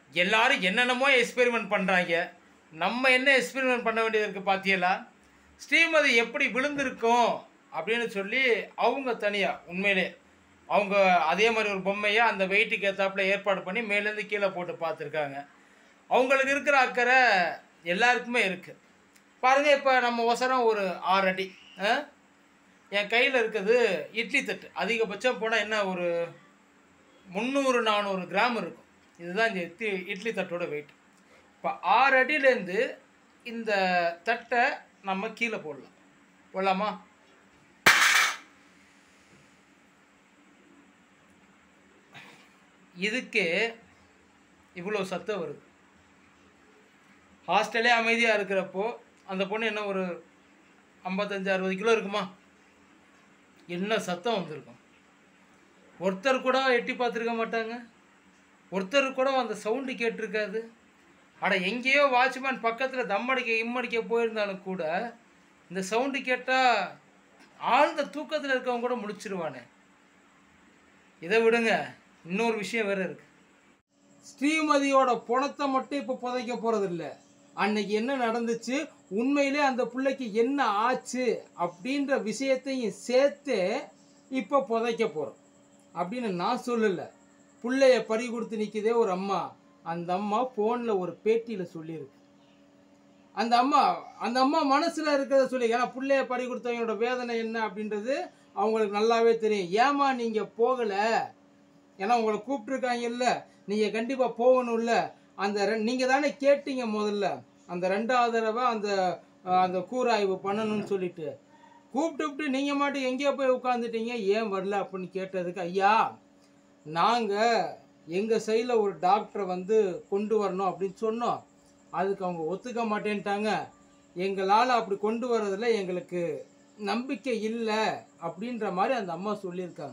எல்லாரும் என்னென்னமோ எக்ஸ்பெரிமெண்ட் பண்ணுறாங்க நம்ம என்ன எக்ஸ்பெரிமெண்ட் பண்ண வேண்டியது இருக்குது பார்த்தீங்களா ஸ்ரீமதி எப்படி விழுந்திருக்கோம் அப்படின்னு சொல்லி அவங்க தனியாக உண்மையிலே அவங்க அதே மாதிரி ஒரு பொம்மையை அந்த வெயிட்டுக்கு ஏற்றாப்புல ஏற்பாடு பண்ணி மேலேருந்து கீழே போட்டு பார்த்துருக்காங்க அவங்களுக்கு இருக்கிற அக்கறை எல்லாருக்குமே இருக்குது பாருங்கள் இப்போ நம்ம ஒசரம் ஒரு ஆறு அடி ஆ? என் கையில் இருக்கிறது இட்லி தட்டு அதிகபட்சம் போனால் என்ன ஒரு முந்நூறு நானூறு கிராம் இருக்கும் இதுதான் இந்த இட்லி இட்லி தட்டோட வெயிட் இப்போ ஆறு அடியிலேருந்து இந்த தட்டை நம்ம கீழே போடலாம் போடலாமா இதுக்கு இவ்வளோ சத்தம் வருது ஹாஸ்டலே அமைதியாக இருக்கிறப்போ அந்த பொண்ணு என்ன ஒரு ஐம்பத்தஞ்சு அறுபது கிலோ இருக்குமா என்ன சத்தம் வந்திருக்கும் ஒருத்தர் கூட எட்டி பார்த்துருக்க மாட்டாங்க ஒருத்தர் கூட அந்த சவுண்டு கேட்டிருக்காது அட எங்கேயோ வாட்ச்மேன் பக்கத்தில் தம்மடிக்க இம்மடிக்க போயிருந்தாலும் கூட இந்த சவுண்டு கேட்டால் ஆழ்ந்த தூக்கத்தில் இருக்கவங்க கூட முடிச்சிருவானே இதை விடுங்க இன்னொரு விஷயம் வேற இருக்கு ஸ்ரீமதியோட பணத்தை மட்டும் இப்போ புதைக்க போறது இல்ல அன்னைக்கு என்ன நடந்துச்சு உண்மையிலே அந்த பிள்ளைக்கு என்ன ஆச்சு அப்படின்ற விஷயத்தையும் சேர்த்து இப்போ புதைக்க போறோம் அப்படின்னு நான் சொல்லல பிள்ளைய பறி கொடுத்து நிற்குதே ஒரு அம்மா அந்த அம்மா ஃபோனில் ஒரு பேட்டியில் சொல்லியிருக்கு அந்த அம்மா அந்த அம்மா மனசில் இருக்கிறத சொல்லி ஏன்னா பிள்ளைய பறி கொடுத்தவங்களோட வேதனை என்ன அப்படின்றது அவங்களுக்கு நல்லாவே தெரியும் ஏமா நீங்கள் போகலை ஏன்னா உங்களை கூப்பிட்ருக்காங்கல்ல நீங்கள் கண்டிப்பாக போகணும்ல அந்த ரெ நீங்கள் தானே கேட்டீங்க முதல்ல அந்த ரெண்டாவது தடவை அந்த அஹ், அந்த கூராய்வு பண்ணணும்னு சொல்லிட்டு கூப்பிட்டு நீங்கள் மாட்டு எங்கேயோ போய் உட்காந்துட்டீங்க ஏன் வரல அப்படின்னு கேட்டதுக்கு ஐயா நாங்கள் எங்கள் சைடில் ஒரு டாக்டரை வந்து கொண்டு வரணும் அப்படின்னு சொன்னோம் அதுக்கு அவங்க ஒத்துக்க மாட்டேன்ட்டாங்க எங்களால் அப்படி கொண்டு வரதில் எங்களுக்கு நம்பிக்கை இல்லை அப்படின்ற மாதிரி அந்த அம்மா சொல்லியிருக்காங்க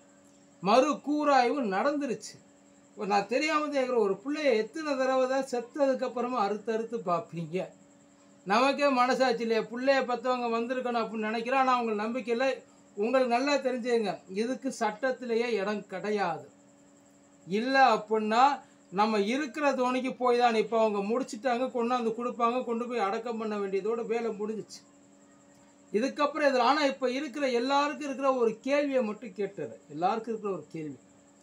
மறு கூராய்வு நடந்துருச்சு இப்போ நான் தெரியாமல் கேட்குற ஒரு பிள்ளைய எத்தனை தடவை தான் செத்ததுக்கு அப்புறமா அறுத்து அறுத்து பார்ப்பீங்க நமக்கே மனசாட்சி இல்லையா பிள்ளைய பற்றவங்க வந்திருக்கணும் அப்படின்னு நினைக்கிறோம் ஆனால் அவங்க நம்பிக்கை இல்லை உங்களுக்கு நல்லா தெரிஞ்சுங்க இதுக்கு சட்டத்திலேயே இடம் கிடையாது இல்லை அப்படின்னா நம்ம இருக்கிற தோணிக்கு போய் தான் இப்போ அவங்க முடிச்சிட்டாங்க கொண்டாந்து கொடுப்பாங்க கொண்டு போய் அடக்கம் பண்ண வேண்டியதோட வேலை முடிஞ்சிச்சு இதுக்கப்புறம் இதில் ஆனால் இப்போ இருக்கிற எல்லாருக்கும் இருக்கிற ஒரு கேள்வியை மட்டும் கேட்டது எல்லாருக்கும் இருக்கிற ஒரு கேள்வி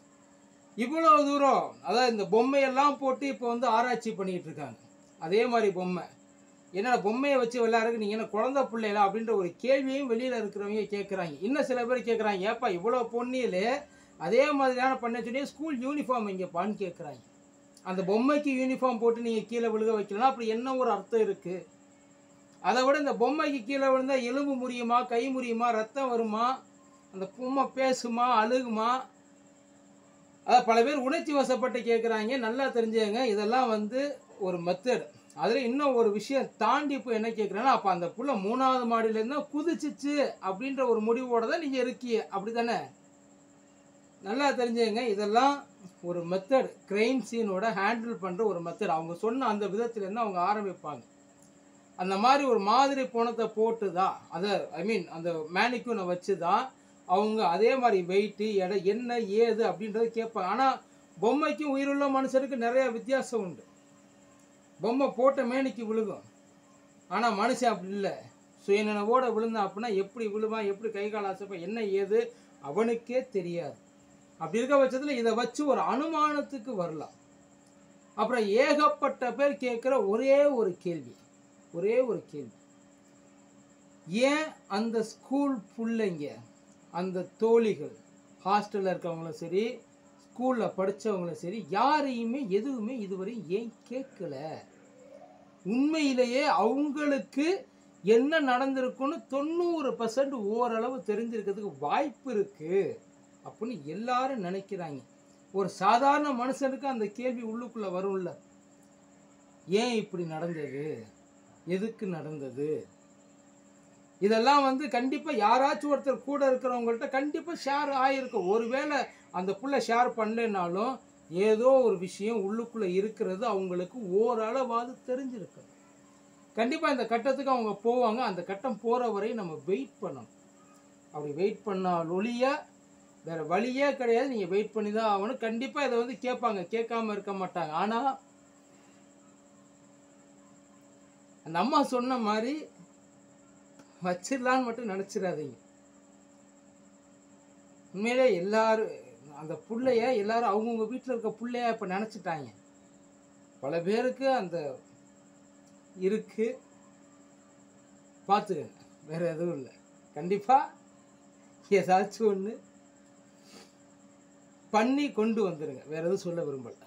இவ்வளோ தூரம் அதாவது இந்த பொம்மையெல்லாம் போட்டு இப்போ வந்து ஆராய்ச்சி பண்ணிக்கிட்டு இருக்காங்க அதே மாதிரி பொம்மை என்னடா பொம்மையை வச்சு விளையாடுறதுக்கு நீங்கள் என்ன குழந்தை பிள்ளைகளா அப்படின்ற ஒரு கேள்வியும் வெளியில் இருக்கிறவங்க கேட்குறாங்க இன்னும் சில பேர் கேட்குறாங்க ஏப்பா இவ்வளோ பொண்ணிலே அதே மாதிரியான பண்ண சொல்லி ஸ்கூல் யூனிஃபார்ம் இங்கேப்பான்னு கேட்குறாங்க அந்த பொம்மைக்கு யூனிஃபார்ம் போட்டு நீங்கள் கீழே விழுக வைக்கலாம் அப்படி என்ன ஒரு அர்த்தம் இருக்குது அதை விட இந்த பொம்மைக்கு கீழே விழுந்தா எலும்பு முறியுமா கை முறியுமா ரத்தம் வருமா அந்த பொம்மை பேசுமா அழுகுமா அதாவது பல பேர் உணர்ச்சி வசப்பட்டு கேட்குறாங்க நல்லா தெரிஞ்சுங்க இதெல்லாம் வந்து ஒரு மெத்தட் அதில் இன்னும் ஒரு விஷயம் தாண்டி இப்போ என்ன கேட்குறேன்னா அப்போ அந்த புள்ள மூணாவது மாடியிலேருந்து குதிச்சிச்சு அப்படின்ற ஒரு முடிவோட தான் நீங்கள் இருக்கீங்க அப்படி தானே நல்லா தெரிஞ்சுங்க இதெல்லாம் ஒரு மெத்தட் கிரைம் சீனோட ஹேண்டில் பண்ணுற ஒரு மெத்தட் அவங்க சொன்ன அந்த விதத்துலேருந்து அவங்க ஆரம்பிப்பாங்க அந்த மாதிரி ஒரு மாதிரி பணத்தை போட்டு தான் அதை ஐ மீன் அந்த மேனிக்யூனை வச்சு தான் அவங்க அதே மாதிரி வெயிட்டு எடை என்ன ஏது அப்படின்றத கேட்பாங்க ஆனால் பொம்மைக்கும் உயிருள்ள மனுஷனுக்கு நிறைய வித்தியாசம் உண்டு பொம்மை போட்ட மேனிக்கு விழுகும் ஆனால் மனுஷன் அப்படி இல்லை சுயநினைவோட விழுந்தான் அப்படின்னா எப்படி விழுவான் எப்படி கை கால் அசைப்பான் என்ன ஏது அவனுக்கே தெரியாது அப்படி இருக்க பட்சத்தில் இதை வச்சு ஒரு அனுமானத்துக்கு வரலாம் அப்புறம் ஏகப்பட்ட பேர் கேட்குற ஒரே ஒரு கேள்வி ஒரே ஒரு கேள்வி ஏன் அந்த ஸ்கூல் பிள்ளைங்க அந்த தோழிகள் ஹாஸ்டலில் இருக்கவங்களும் சரி ஸ்கூலில் படித்தவங்களும் சரி யாரையுமே எதுவுமே இதுவரை ஏன் கேட்கல உண்மையிலேயே அவங்களுக்கு என்ன நடந்திருக்குன்னு தொண்ணூறு பர்சன்ட் ஓரளவு தெரிஞ்சிருக்கிறதுக்கு வாய்ப்பு இருக்குது அப்படின்னு எல்லாரும் நினைக்கிறாங்க ஒரு சாதாரண மனுஷனுக்கு அந்த கேள்வி உள்ளுக்குள்ளே வரும்ல ஏன் இப்படி நடந்தது எதுக்கு நடந்தது இதெல்லாம் வந்து கண்டிப்பாக யாராச்சும் ஒருத்தர் கூட இருக்கிறவங்கள்ட்ட கண்டிப்பாக ஷேர் ஆகிருக்கும் ஒருவேளை அந்த புள்ள ஷேர் பண்ணலைனாலும் ஏதோ ஒரு விஷயம் உள்ளுக்குள்ளே இருக்கிறது அவங்களுக்கு ஓரளவாவது தெரிஞ்சிருக்கு கண்டிப்பாக இந்த கட்டத்துக்கு அவங்க போவாங்க அந்த கட்டம் போகிற வரை நம்ம வெயிட் பண்ணணும் அப்படி வெயிட் பண்ணால் ஒழிய வேறு வழியே கிடையாது நீங்கள் வெயிட் பண்ணி தான் ஆகணும் கண்டிப்பாக இதை வந்து கேட்பாங்க கேட்காம இருக்க மாட்டாங்க ஆனால் அந்த அம்மா சொன்ன மாதிரி வச்சிடலான்னு மட்டும் நினச்சிடாதீங்க உண்மையிலே எல்லாரும் அந்த புள்ளைய எல்லாரும் அவங்கவுங்க வீட்டில் இருக்க புள்ளைய இப்போ நினச்சிட்டாங்க பல பேருக்கு அந்த இருக்கு பார்த்துக்கங்க வேற எதுவும் இல்லை கண்டிப்பாக ஏதாச்சும் ஒன்று பண்ணி கொண்டு வந்துடுங்க வேற எதுவும் சொல்ல விரும்பல